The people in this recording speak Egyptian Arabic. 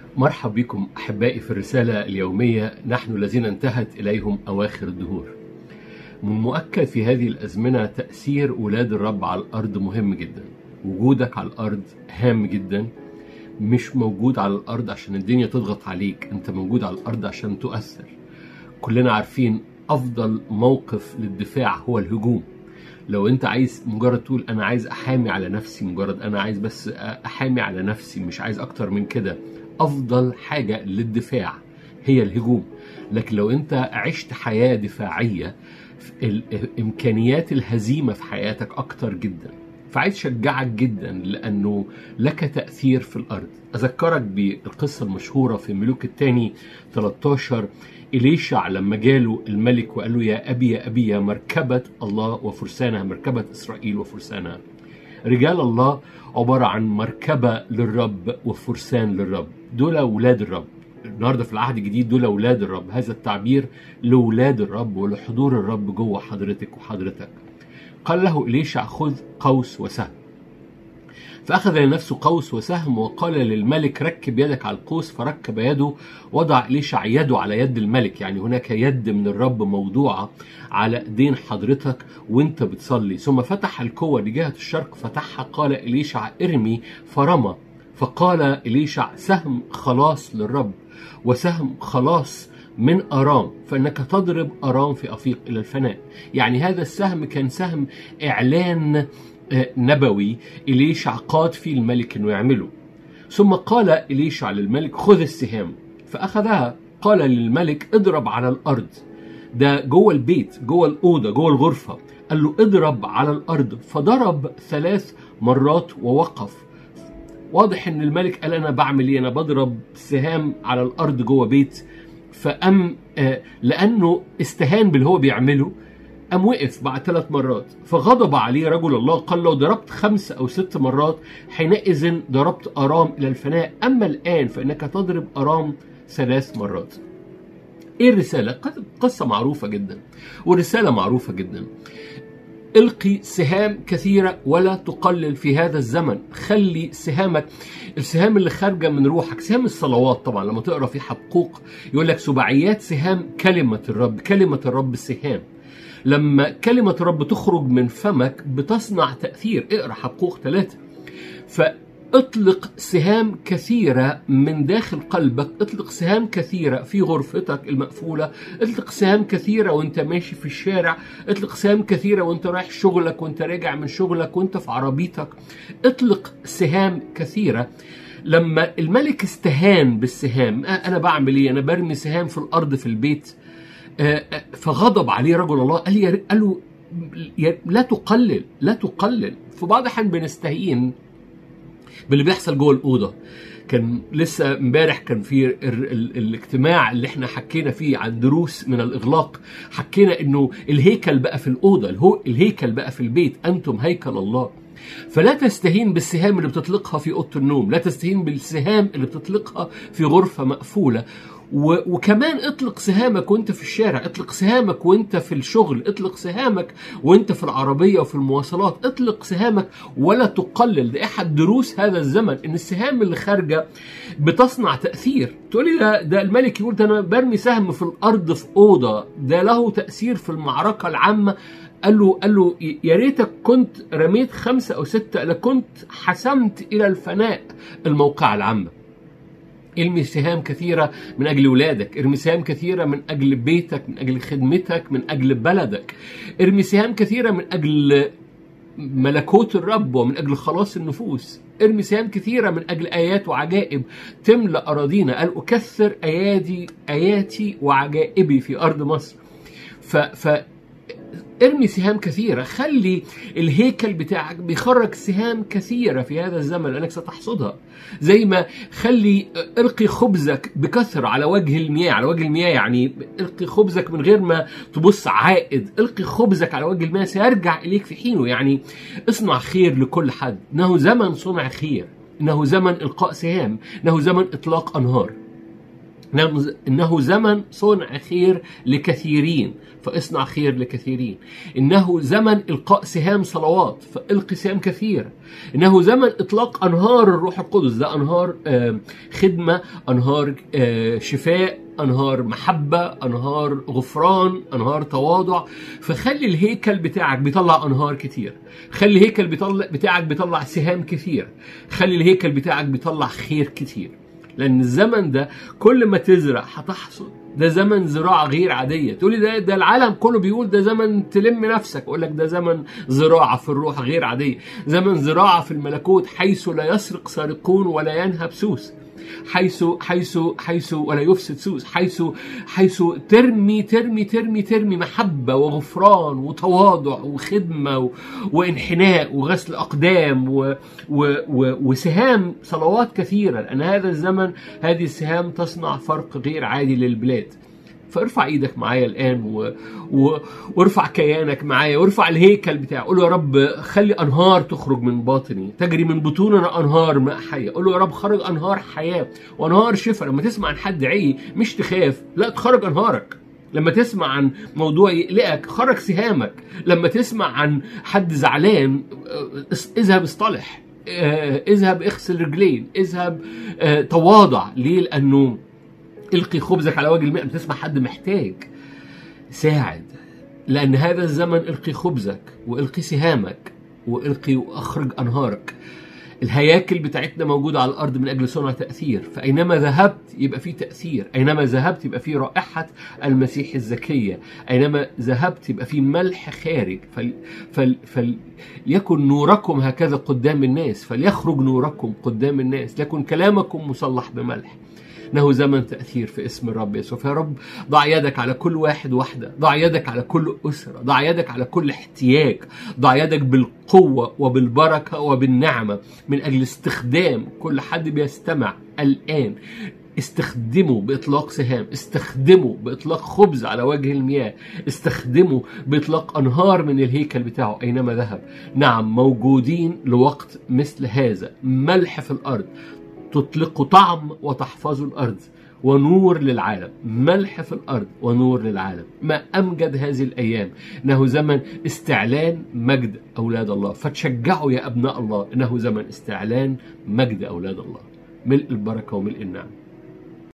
مرحب بكم احبائي في الرساله اليوميه نحن الذين انتهت اليهم اواخر الدهور. من مؤكد في هذه الازمنه تاثير اولاد الرب على الارض مهم جدا. وجودك على الارض هام جدا مش موجود على الارض عشان الدنيا تضغط عليك، انت موجود على الارض عشان تؤثر. كلنا عارفين افضل موقف للدفاع هو الهجوم. لو انت عايز مجرد تقول انا عايز احامي على نفسي مجرد انا عايز بس احامي على نفسي مش عايز اكتر من كده افضل حاجه للدفاع هي الهجوم لكن لو انت عشت حياه دفاعيه امكانيات الهزيمه في حياتك اكتر جدا فعايز اشجعك جدا لانه لك تاثير في الارض اذكرك بالقصه المشهوره في ملوك الثاني 13 إليشع لما جاله الملك وقال له يا أبي يا أبي يا مركبة الله وفرسانها مركبة إسرائيل وفرسانها رجال الله عبارة عن مركبة للرب وفرسان للرب دول أولاد الرب النهارده في العهد الجديد دول أولاد الرب هذا التعبير لأولاد الرب ولحضور الرب جوه حضرتك وحضرتك قال له إليشع خذ قوس وسهم فأخذ لنفسه قوس وسهم وقال للملك ركب يدك على القوس فركب يده وضع إليشع يده على يد الملك يعني هناك يد من الرب موضوعة على ايدين حضرتك وانت بتصلي ثم فتح الكوة لجهة الشرق فتحها قال إليشع ارمي فرمى فقال إليشع سهم خلاص للرب وسهم خلاص من أرام فإنك تضرب أرام في أفيق إلى الفناء يعني هذا السهم كان سهم إعلان نبوي إليشع قاد فيه الملك انه يعمله ثم قال إليشع للملك خذ السهام فأخذها قال للملك اضرب على الأرض ده جوه البيت جوه الأوضة جوه الغرفة قال له اضرب على الأرض فضرب ثلاث مرات ووقف واضح ان الملك قال انا بعمل ايه انا بضرب سهام على الارض جوه بيت فأم لانه استهان باللي هو بيعمله قام وقف بعد ثلاث مرات فغضب عليه رجل الله قال لو ضربت خمس او ست مرات حينئذ ضربت ارام الى الفناء اما الان فانك تضرب ارام ثلاث مرات ايه الرساله قصه معروفه جدا ورساله معروفه جدا القي سهام كثيرة ولا تقلل في هذا الزمن خلي سهامك السهام اللي خارجة من روحك سهام الصلوات طبعا لما تقرأ في حبقوق يقول لك سبعيات سهام كلمة الرب كلمة الرب سهام لما كلمة الرب تخرج من فمك بتصنع تأثير اقرأ حبقوق ثلاثة فاطلق سهام كثيرة من داخل قلبك اطلق سهام كثيرة في غرفتك المقفولة اطلق سهام كثيرة وانت ماشي في الشارع اطلق سهام كثيرة وانت رايح شغلك وانت راجع من شغلك وانت في عربيتك اطلق سهام كثيرة لما الملك استهان بالسهام انا بعمل ايه انا برمي سهام في الارض في البيت فغضب عليه رجل الله قال لي قال له لا تقلل لا تقلل في بعض الاحيان بنستهين باللي بيحصل جوه الاوضه كان لسه امبارح كان في ال ال الاجتماع اللي احنا حكينا فيه عن دروس من الاغلاق حكينا انه الهيكل بقى في الاوضه الهيكل بقى في البيت انتم هيكل الله فلا تستهين بالسهام اللي بتطلقها في اوضه النوم لا تستهين بالسهام اللي بتطلقها في غرفه مقفوله وكمان اطلق سهامك وانت في الشارع اطلق سهامك وانت في الشغل اطلق سهامك وانت في العربية وفي المواصلات اطلق سهامك ولا تقلل ده احد دروس هذا الزمن ان السهام اللي خارجة بتصنع تأثير تقولي ده, ده الملك يقول ده انا برمي سهم في الارض في اوضة ده له تأثير في المعركة العامة قال له قال له يا ريتك كنت رميت خمسة أو ستة لكنت حسمت إلى الفناء الموقع العامة ارمي سهام كثيرة من أجل ولادك ارمي سهام كثيرة من أجل بيتك من أجل خدمتك من أجل بلدك ارمي سهام كثيرة من أجل ملكوت الرب ومن أجل خلاص النفوس ارمي سهام كثيرة من أجل آيات وعجائب تملأ أراضينا قال أكثر آياتي آياتي وعجائبي في أرض مصر ف, ف ارمي سهام كثيرة خلي الهيكل بتاعك بيخرج سهام كثيرة في هذا الزمن لأنك ستحصدها زي ما خلي القي خبزك بكثرة على وجه المياه على وجه المياه يعني القي خبزك من غير ما تبص عائد القي خبزك على وجه المياه سيرجع إليك في حينه يعني اصنع خير لكل حد إنه زمن صنع خير إنه زمن إلقاء سهام إنه زمن إطلاق أنهار إنه- إنه زمن صنع خير لكثيرين فاصنع خير لكثيرين إنه زمن إلقاء سهام صلوات فإلقي سهام كثير إنه زمن إطلاق أنهار الروح القدس ده أنهار آه، خدمة أنهار آه، شفاء أنهار محبة أنهار غفران أنهار تواضع فخلي الهيكل بتاعك بيطلع أنهار كتير خلي الهيكل بيطلع بتاعك بيطلع سهام كتير خلي الهيكل بتاعك بيطلع خير كتير لان الزمن ده كل ما تزرع هتحصد ده زمن زراعة غير عادية تقولي ده ده العالم كله بيقول ده زمن تلم نفسك اقول لك ده زمن زراعة في الروح غير عادية زمن زراعة في الملكوت حيث لا يسرق سارقون ولا ينهب سوس حيث حيث حيث ولا يفسد سوس حيث حيث ترمي ترمي ترمي ترمي محبة وغفران وتواضع وخدمة و- وانحناء وغسل أقدام و و و وسهام صلوات كثيرة لأن هذا الزمن هذه السهام تصنع فرق غير عادي للبلاد فارفع ايدك معايا الان و... و... وارفع كيانك معايا وارفع الهيكل بتاعي قول له يا رب خلي انهار تخرج من باطني تجري من بطوننا انهار ماء حيه قول له يا رب خرج انهار حياه وانهار شفاء لما تسمع عن حد عي مش تخاف لا تخرج انهارك لما تسمع عن موضوع يقلقك خرج سهامك لما تسمع عن حد زعلان اه، اذهب اصطلح اه، اذهب اغسل رجلين اذهب اه، تواضع ليه لانه القي خبزك على وجه الماء تسمع حد محتاج ساعد لأن هذا الزمن القي خبزك والقي سهامك والقي واخرج أنهارك الهياكل بتاعتنا موجودة على الأرض من أجل صنع تأثير فأينما ذهبت يبقى في تأثير أينما ذهبت يبقى في رائحة المسيح الزكية أينما ذهبت يبقى في ملح خارج فل... فل... فليكن نوركم هكذا قدام الناس فليخرج نوركم قدام الناس ليكن كلامكم مصلح بملح انه زمن تاثير في اسم الرب يسوع فيا رب ضع يدك على كل واحد واحده ضع يدك على كل اسره ضع يدك على كل احتياج ضع يدك بالقوه وبالبركه وبالنعمه من اجل استخدام كل حد بيستمع الان استخدمه باطلاق سهام استخدمه باطلاق خبز على وجه المياه استخدمه باطلاق انهار من الهيكل بتاعه اينما ذهب نعم موجودين لوقت مثل هذا ملح في الارض تطلق طعم وتحفظ الارض ونور للعالم ملح في الارض ونور للعالم ما امجد هذه الايام انه زمن استعلان مجد اولاد الله فتشجعوا يا ابناء الله انه زمن استعلان مجد اولاد الله ملء البركه وملء النعم